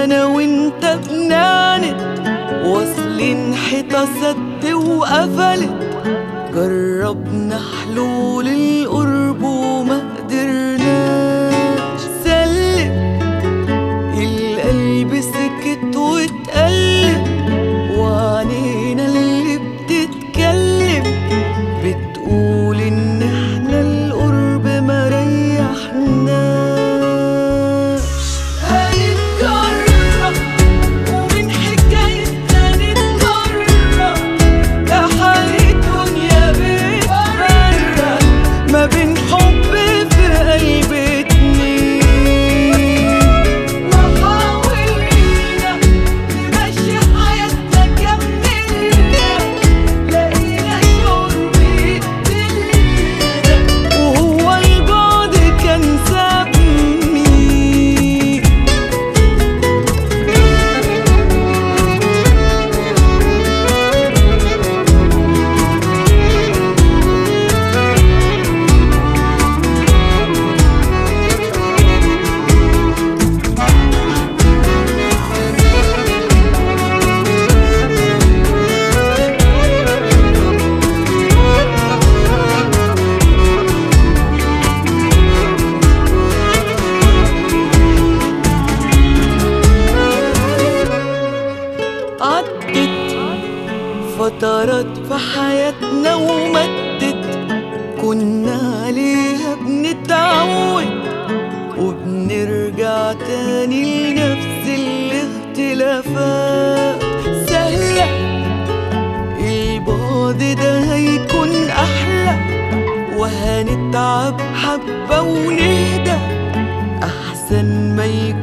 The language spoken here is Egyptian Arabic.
انا وانت بنعند واصلين حيطة سد وقفلت جربنا حلول القرب وما قدرناش سلم القلب سكت واتقلب وعنينا اللي بتتكلم بتقول ان احنا القرب ما ريحناش هنتجرب ومن حكايتنا نتجرب ده حال الدنيا بتفرق ما بين حب في قلب اتنين وحاولنا نمشي حياتنا كملنا لقينا شرب يقتلنا وهو البعد كان سابني عدت فترات في حياتنا ومدت كنا عليها بنتعود وبنرجع تاني لنفس الاختلافات سهلة البعد ده هيكون أحلى وهنتعب حبة ونهدى أحسن ما يكون